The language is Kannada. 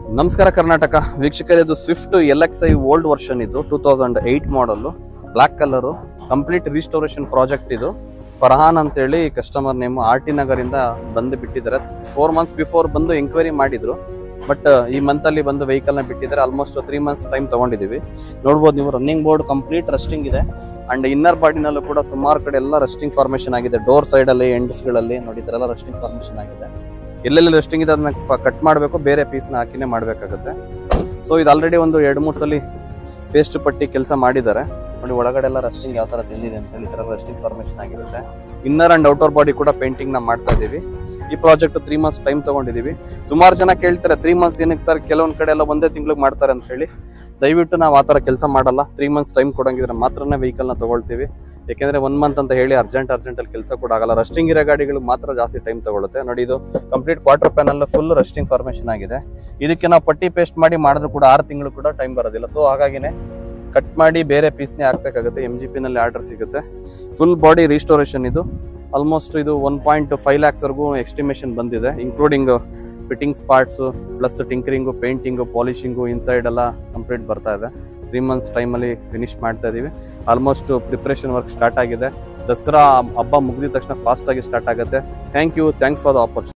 ನಮಸ್ಕಾರ ಕರ್ನಾಟಕ ವೀಕ್ಷಕರೇ ಇದು Swift L X I old version ಇದು ಟೂ ತೌಸಂಡ್ ಏಯ್ಟ್ ಮಾಡಲು black colour complete restoration project ಇದು ಫರ್ಹಾನ್ ಅಂತೇಳಿ ಕಸ್ಟಮರ್ ನೇಮ್ ಆರ್ ಟಿ ನಗರಿಂದ ಬಂದು ಬಿಟ್ಟಿದ್ದಾರೆ ಫೋರ್ ಮಂತ್ಸ್ ಬಿಫೋರ್ ಬಂದು ಎಂಕ್ವೈರಿ ಮಾಡಿದ್ರು ಬಟ್ ಈ ಮಂತ್ ಅಲ್ಲಿ ಬಂದು ವೆಹಿಕಲ್ ನ ಬಿಟ್ಟಿದ್ದಾರೆ ಆಲ್ಮೋಸ್ಟ್ ತ್ರೀ ಮಂತ್ಸ್ ಟೈಮ್ ತಗೊಂಡಿದೀವಿ ನೋಡ್ಬೋದು ನೀವು ರನ್ನಿಂಗ್ ಬೋರ್ಡ್ ಕಂಪ್ಲೀಟ್ ರಸ್ಟಿಂಗ್ ಇದೆ ಅಂಡ್ ಇನ್ನರ್ ಬಾಡಿನಲ್ಲೂ ಕೂಡ ಸುಮಾರು ಕಡೆ ಎಲ್ಲ ರಸ್ಟಿಂಗ್ ಫಾರ್ಮೇಶನ್ ಆಗಿದೆ ಡೋರ್ ಸೈಡ್ ಅಲ್ಲಿ ಎಂಡ್ಸ್ ಗಳಲ್ಲಿ ನೋಡಿ ಈ ತರ ಎಲ್ಲ ರಸ್ಟಿಂಗ್ ಫಾರ್ಮೇಶನ್ ಆಗಿದೆ ಎಲ್ಲೆಲ್ಲಿ ರೆಸ್ಟಿಂಗ್ ಇದೆ ಅದನ್ನ ಕಟ್ ಮಾಡಬೇಕು ಬೇರೆ ಪೀಸ್ನ ಹಾಕಿನೇ ಮಾಡಬೇಕಾಗುತ್ತೆ ಸೊ ಇದು ಆಲ್ರೆಡಿ ಒಂದು ಎರಡು ಮೂರು ಸಲ ಪೇಸ್ಟ್ ಪಟ್ಟಿ ಕೆಲಸ ಮಾಡಿದ್ದಾರೆ ನೋಡಿ ಒಳಗಡೆ ಎಲ್ಲ ರಸ್ಟಿಂಗ್ ಯಾವ ತರ ತಿಂದಿದೆ ಅಂತ ಹೇಳಿ ಈ ತರ ರಸ್ಟಿಂಗ್ ಫಾರ್ಮೇಶನ್ ಆಗಿರುತ್ತೆ ಇನ್ನರ್ ಅಂಡ್ ಔಟರ್ ಬಾಡಿ ಕೂಡ ಪೇಂಟಿಂಗ್ ನ ಮಾಡ್ತಾ ಇದೀವಿ ಈ ಪ್ರಾಜೆಕ್ಟ್ ತ್ರೀ ಮಂತ್ಸ್ ಟೈಮ್ ತಗೊಂಡಿದೀವಿ ಸುಮಾರು ಜನ ಕೇಳ್ತಾರೆ ತ್ರೀ ಮಂತ್ಸ್ ಏನಕ್ಕೆ ಸರ್ ಕೆಲವೊಂದ್ ಕಡೆ ಎಲ್ಲ ಒಂದೇ ತಿಂಗ್ಳಿಗೆ ಮಾಡ್ತಾರೆ ಅಂತ ಹೇಳಿ ದಯವಿಟ್ಟು ನಾವು ಆ ಥರ ಕೆಲಸ ಮಾಡಲ್ಲ ತ್ರೀ ಮಂತ್ಸ್ ಟೈಮ್ ಕೊಡಂಗಿದ್ರೆ ಮಾತ್ರನೇ ವೆಹಿಕಲ್ನ ತಗೊಳ್ತೀವಿ ಯಾಕೆಂದ್ರೆ ಒನ್ ಮಂತ್ ಅಂತ ಹೇಳಿ ಅರ್ಜೆಂಟ್ ಅರ್ಜೆಂಟ್ ಅಲ್ಲಿ ಕೆಲಸ ಕೂಡ ಆಗಲ್ಲ ರಸ್ಟಿಂಗ್ ಇರೋ ಗಾಡಿಗಳು ಮಾತ್ರ ಜಾಸ್ತಿ ಟೈಮ್ ತಗೊಳುತ್ತೆ ನೋಡಿ ಇದು complete quarter panel full rusting formation ಆಗಿದೆ ಇದಕ್ಕೆ ನಾವು ಪಟ್ಟಿ ಪೇಸ್ಟ್ ಮಾಡಿ ಮಾಡಿದ್ರು ಕೂಡ ಆರು ತಿಂಗಳು ಕೂಡ ಟೈಮ್ ಬರೋದಿಲ್ಲ ಸೊ ಹಾಗಾಗಿನೇ ಕಟ್ ಮಾಡಿ ಬೇರೆ ಪೀಸ್ನೇ ಹಾಕ್ಬೇಕಾಗುತ್ತೆ ಎಮ್ ಜಿ ಪಿನಲ್ಲಿ ಆರ್ಡರ್ ಸಿಗುತ್ತೆ ಫುಲ್ ಬಾಡಿ ರಿಸ್ಟೋರೇಷನ್ ಇದು ಆಲ್ಮೋಸ್ಟ್ ಇದು ಒನ್ ಪಾಯಿಂಟ್ ಫೈವ್ ಲ್ಯಾಕ್ಸ್ವರೆಗೂ ಎಸ್ಟಿಮೇಷನ್ ಬಂದಿದೆ including fittings parts plus tinkering painting polishing inside ಎಲ್ಲ ಕಂಪ್ಲೀಟ್ ಬರ್ತಾ ಇದೆ ತ್ರೀ ಮಂತ್ಸ್ ಟೈಮಲ್ಲಿ ಫಿನಿಶ್ ಮಾಡ್ತಾ ಇದೀವಿ ಆಲ್ಮೋಸ್ಟ್ ಪ್ರಿಪ್ರೇಷನ್ ವರ್ಕ್ ಸ್ಟಾರ್ಟ್ ಆಗಿದೆ ದಸರಾ ಹಬ್ಬ ಮುಗಿದ ತಕ್ಷಣ ಫಾಸ್ಟ್ ಆಗಿ ಸ್ಟಾರ್ಟ್ ಆಗುತ್ತೆ thank you thanks for the opportunity